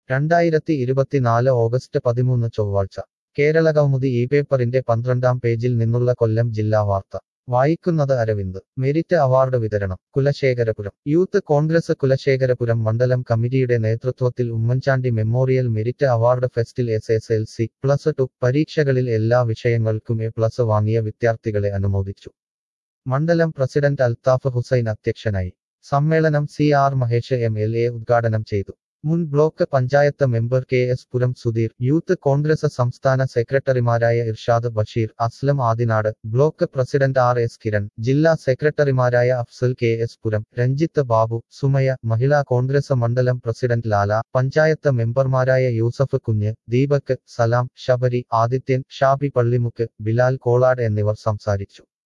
രണ്ടായിരത്തി ഇരുപത്തിനാല് ഓഗസ്റ്റ് പതിമൂന്ന് ചൊവ്വാഴ്ച കേരളകൗമുദി ഈ പേപ്പറിന്റെ പന്ത്രണ്ടാം പേജിൽ നിന്നുള്ള കൊല്ലം ജില്ലാ വാർത്ത വായിക്കുന്നത് അരവിന്ദ് മെരിറ്റ് അവാർഡ് വിതരണം കുലശേഖരപുരം യൂത്ത് കോൺഗ്രസ് കുലശേഖരപുരം മണ്ഡലം കമ്മിറ്റിയുടെ നേതൃത്വത്തിൽ ഉമ്മൻചാണ്ടി മെമ്മോറിയൽ മെരിറ്റ് അവാർഡ് ഫെസ്റ്റിൽ S S L C plus two പരീക്ഷകളിൽ എല്ലാ വിഷയങ്ങൾക്കും എ പ്ലസ് വാങ്ങിയ വിദ്യാർത്ഥികളെ അനുമോദിച്ചു മണ്ഡലം പ്രസിഡന്റ് അൽത്താഫ് ഹുസൈൻ അധ്യക്ഷനായി സമ്മേളനം C R Mahesh M L A ഉദ്ഘാടനം ചെയ്തു മുൻ block panchayat member K S Puram Sudheer youth Congress സംസ്ഥാന സെക്രട്ടറിമാരായ Irshad Basheer Aslam Adinad block president R S Kiran ജില്ലാ സെക്രട്ടറിമാരായ അഫ്സൽ കെ എസ് പുരം രഞ്ജിത്ത് ബാബു സുമയ മഹിളാ കോൺഗ്രസ് മണ്ഡലം പ്രസിഡന്റ് ലാല പഞ്ചായത്ത് മെമ്പർമാരായ യൂസഫ് കുഞ്ഞ് ദീപക് സലാം ശബരി ആദിത്യൻ ഷാബി പള്ളിമുക്ക് ബിലാൽ കോളാട് എന്നിവർ സംസാരിച്ചു